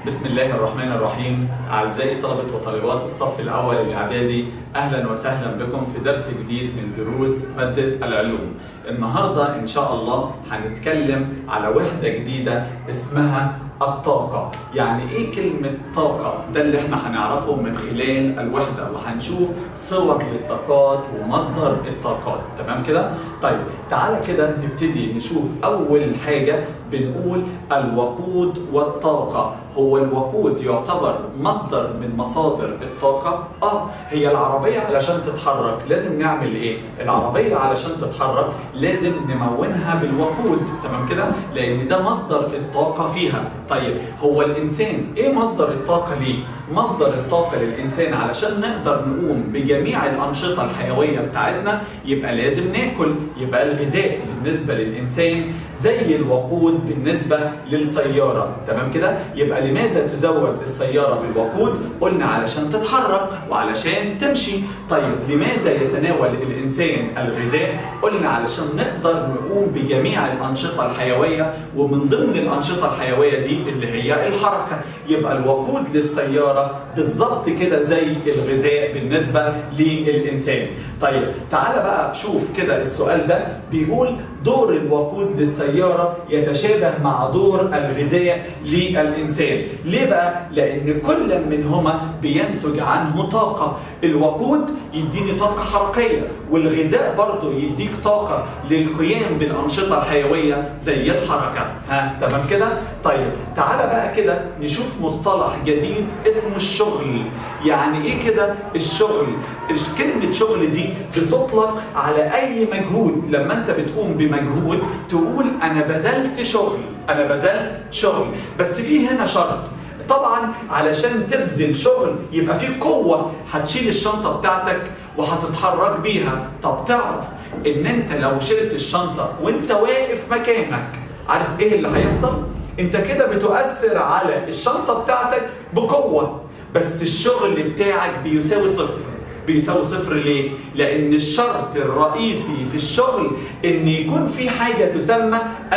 بسم الله الرحمن الرحيم أعزائي طلبة وطالبات الصف الأول الإعدادي أهلا وسهلا بكم في درس جديد من دروس مادة العلوم النهاردة إن شاء الله هنتكلم على وحدة جديدة اسمها الطاقة يعني إيه كلمة طاقة؟ ده اللي إحنا هنعرفه من خلال الوحدة وهنشوف صور للطاقات ومصدر الطاقات تمام كده؟ طيب تعالى كده نبتدي نشوف أول حاجة بنقول الوقود والطاقة هو الوقود يعتبر مصدر من مصادر الطاقة؟ آه هي العربية علشان تتحرك لازم نعمل إيه؟ العربية علشان تتحرك لازم نمونها بالوقود تمام كده؟ لأن ده مصدر الطاقة فيها طيب هو الإنسان إيه مصدر الطاقة ليه؟ مصدر الطاقة للإنسان علشان نقدر نقوم بجميع الأنشطة الحيوية بتاعتنا يبقى لازم ناكل يبقى الغذاء بالنسبة للإنسان زي الوقود بالنسبة للسيارة تمام كده؟ يبقى لماذا تزود السيارة بالوقود؟ قلنا علشان تتحرك وعلشان تمشي طيب لماذا يتناول الإنسان الغذاء؟ قلنا علشان نقدر نقوم بجميع الأنشطة الحيوية ومن ضمن الأنشطة الحيوية دي اللي هي الحركة يبقى الوقود للسيارة بالظبط كده زي الغذاء بالنسبة للإنسان طيب تعال بقى شوف كده السؤال ده بيقول دور الوقود للسيارة يتشابه مع دور الغذاء للإنسان ليه بقى؟ لأن كل منهما بينتج عنه طاقة الوقود يديني طاقة حركية والغذاء برضه يديك طاقة للقيام بالأنشطة الحيوية زي الحركة ها تمام كده؟ طيب تعالى بقى كده نشوف مصطلح جديد اسمه الشغل يعني ايه كده الشغل؟ كلمة شغل دي بتطلق على أي مجهود لما أنت بتقوم بمجهود تقول أنا بذلت شغل أنا بذلت شغل بس في هنا شرط طبعا علشان تبذل شغل يبقى في قوة هتشيل الشنطة بتاعتك وهتتحرك بيها طب تعرف ان انت لو شلت الشنطة وانت واقف مكانك عارف ايه اللي هيحصل؟ انت كده بتؤثر على الشنطة بتاعتك بقوة بس الشغل بتاعك بيساوي صفر بيساوي صفر ليه؟ لأن الشرط الرئيسي في الشغل إن يكون في حاجة تسمى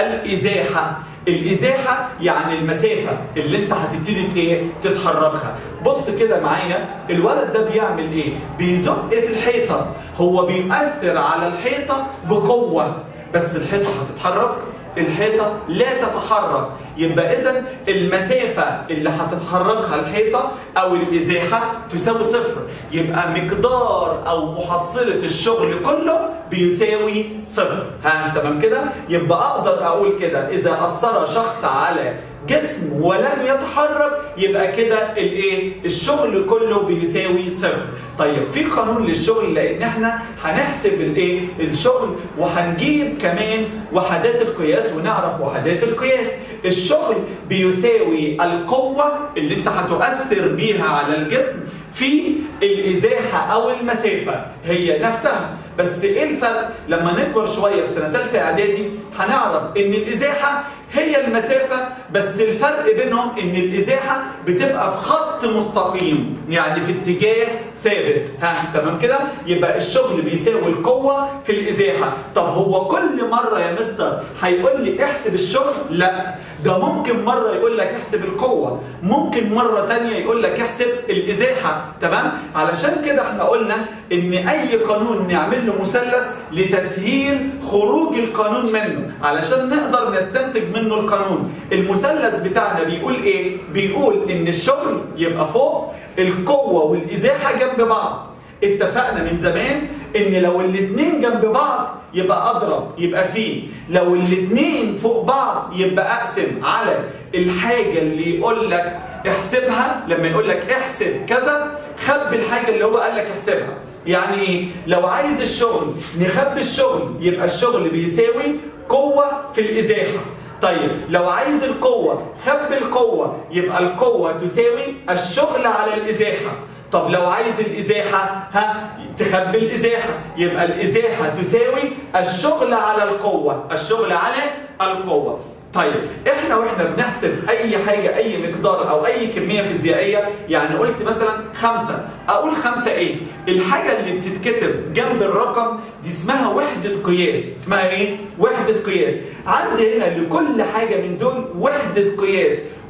الإزاحة الإزاحة يعني المسافة اللي أنت هتبتدي إيه؟ تتحركها. بص كده معايا الولد ده بيعمل إيه؟ بيزق في الحيطة، هو بيؤثر على الحيطة بقوة، بس الحيطة هتتحرك؟ الحيطة لا تتحرك يبقى إذا المسافة اللي هتتحركها الحيطة أو الإزاحة تساوي صفر يبقى مقدار أو محصلة الشغل كله بيساوي صفر ها تمام كده يبقى أقدر أقول كده إذا أثر شخص على جسم ولم يتحرك يبقى كده الايه الشغل كله بيساوي صفر طيب في قانون للشغل لان احنا هنحسب الايه الشغل وهنجيب كمان وحدات القياس ونعرف وحدات القياس الشغل بيساوي القوه اللي انت هتؤثر بيها على الجسم في الازاحه او المسافه هي نفسها بس ايه الفرق لما نكبر شويه في سنه ثالثه اعدادي هنعرف ان الازاحه هي المسافة بس الفرق بينهم ان الازاحة بتبقى في خط مستقيم يعني في اتجاه ثابت ها تمام كده يبقى الشغل بيساوي القوة في الازاحة طب هو كل مرة يا مستر هيقول لي احسب الشغل لا ده ممكن مرة يقول لك احسب القوة ممكن مرة تانية يقول لك احسب الازاحة تمام علشان كده احنا قلنا ان اي قانون نعمل له مثلث لتسهيل خروج القانون منه علشان نقدر نستنتج منه القانون المثلث بتاعنا بيقول ايه بيقول ان الشغل يبقى فوق القوه والازاحه جنب بعض اتفقنا من زمان ان لو الاتنين جنب بعض يبقى اضرب يبقى فيه لو الاتنين فوق بعض يبقى اقسم على الحاجه اللي يقول لك احسبها لما يقول لك احسب كذا خبي الحاجه اللي هو قال لك احسبها يعني ايه لو عايز الشغل نخبي الشغل يبقى الشغل بيساوي قوه في الازاحه طيب لو عايز القوة خب القوة يبقى القوة تساوي الشغل على الإزاحة طب لو عايز الإزاحة ها تخبي الإزاحة يبقى الإزاحة تساوي الشغل على القوة الشغل على القوة طيب احنا واحنا بنحسب اي حاجه اي مقدار او اي كميه فيزيائيه يعني قلت مثلا خمسه اقول خمسه ايه؟ الحاجه اللي بتتكتب جنب الرقم دي اسمها وحده قياس اسمها ايه؟ وحده قياس عندي هنا لكل حاجه من دول وحده قياس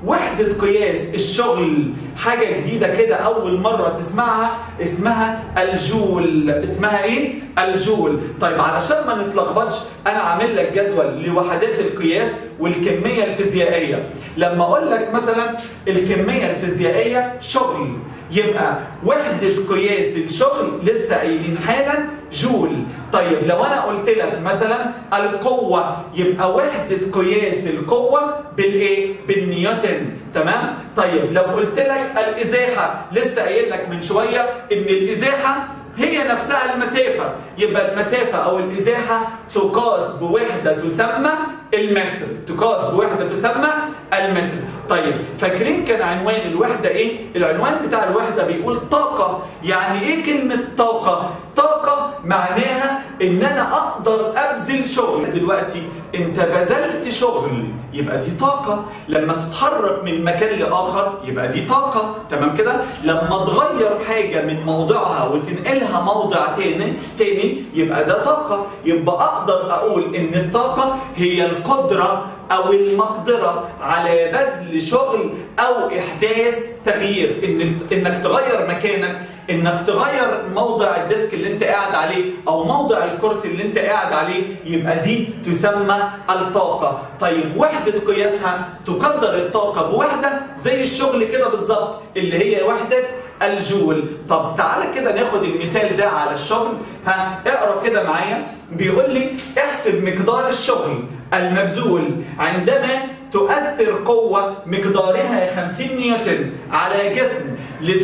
وحدة قياس الشغل حاجة جديدة كده أول مرة تسمعها اسمها الجول اسمها إيه؟ الجول طيب علشان ما نتلخبطش أنا عامل لك جدول لوحدات القياس والكمية الفيزيائية لما أقول لك مثلا الكمية الفيزيائية شغل يبقى وحدة قياس الشغل لسه قايلين حالا جول طيب لو انا قلت لك مثلا القوة يبقى وحدة قياس القوة بالايه؟ بالنيوتن تمام؟ طيب لو قلت لك الازاحة لسه قايل لك من شوية ان الازاحة هي نفسها المسافة يبقى المسافة أو الإزاحة تقاس بوحدة تسمى المتر تقاس بوحدة تسمى المتر طيب فاكرين كان عنوان الوحدة إيه؟ العنوان بتاع الوحدة بيقول طاقة يعني إيه كلمة طاقة؟ طاقة معناها إن أنا أقدر أبذل شغل دلوقتي أنت بذلت شغل يبقى دي طاقة لما تتحرك من مكان لآخر يبقى دي طاقة تمام كده؟ لما تغير حاجة من موضعها وتنقلها موضع تاني تاني يبقى ده طاقة يبقى أقدر أقول إن الطاقة هي القدرة أو المقدرة على بذل شغل أو إحداث تغيير إنك, إنك تغير مكانك إنك تغير موضع الديسك اللي أنت قاعد عليه أو موضع الكرسي اللي أنت قاعد عليه يبقى دي تسمى الطاقة طيب وحدة قياسها تقدر الطاقة بوحدة زي الشغل كده بالظبط اللي هي وحدة الجول طب تعالى كده ناخد المثال ده على الشغل ها اقرا كده معايا بيقول لي احسب مقدار الشغل المبذول عندما تؤثر قوة مقدارها 50 نيوتن على جسم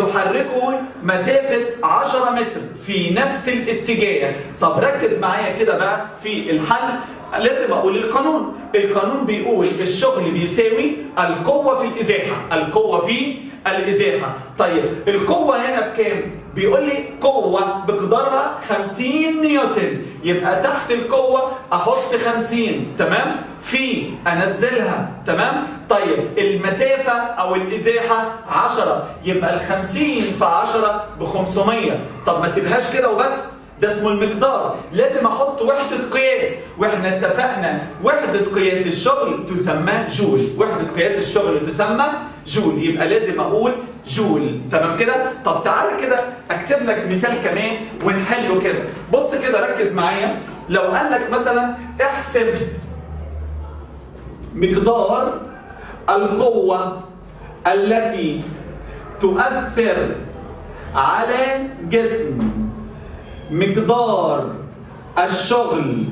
لتحركه مسافة 10 متر في نفس الاتجاه طب ركز معايا كده بقى في الحل لازم اقول القانون القانون بيقول الشغل بيساوي القوة في الإزاحة القوة في الإزاحة طيب القوة هنا بكام؟ بيقول لي قوة بقدرها 50 نيوتن يبقى تحت القوة أحط 50 تمام؟ في أنزلها تمام؟ طيب المسافة أو الإزاحة 10 يبقى ال 50 في 10 ب 500 طب ما سيبهاش كده وبس ده اسمه المقدار لازم احط وحدة قياس واحنا اتفقنا وحدة قياس الشغل تسمى جول وحدة قياس الشغل تسمى جول يبقى لازم اقول جول تمام كده طب تعالى كده اكتب لك مثال كمان ونحله كده بص كده ركز معايا لو قال لك مثلا احسب مقدار القوة التي تؤثر على جسم مقدار الشغل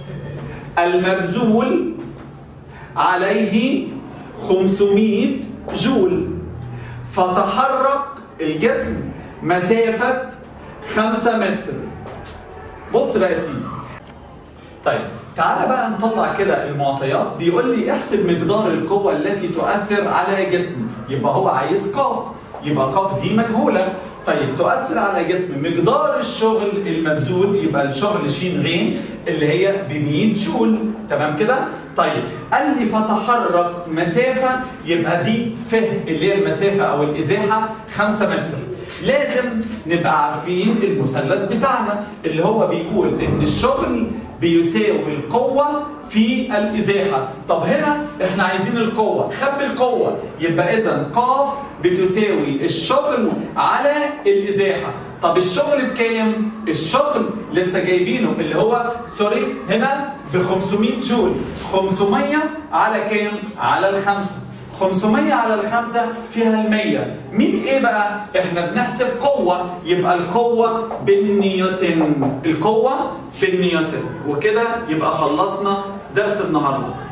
المبذول عليه 500 جول فتحرك الجسم مسافة 5 متر بص بقى يا سيدي طيب تعالى بقى نطلع كده المعطيات بيقول لي احسب مقدار القوة التي تؤثر على جسم يبقى هو عايز قاف يبقى قاف دي مجهولة طيب تؤثر على جسم مقدار الشغل المبذول يبقى الشغل شين غين اللي هي ب 100 جول تمام كده؟ طيب قال لي فتحرك مسافة يبقى دي ف اللي هي المسافة أو الإزاحة 5 متر لازم نبقى عارفين المثلث بتاعنا اللي هو بيقول إن الشغل بيساوي القوة في الإزاحة طب هنا احنا عايزين القوة خب القوة يبقى إذا ق بتساوي الشغل على الإزاحة طب الشغل بكام؟ الشغل لسه جايبينه اللي هو سوري هنا ب 500 جول 500 على كام؟ على الخمسة 500 على الخمسة فيها المية 100 ايه بقى؟ احنا بنحسب قوة يبقى القوة بالنيوتن القوة بالنيوتن وكده يبقى خلصنا درس النهارده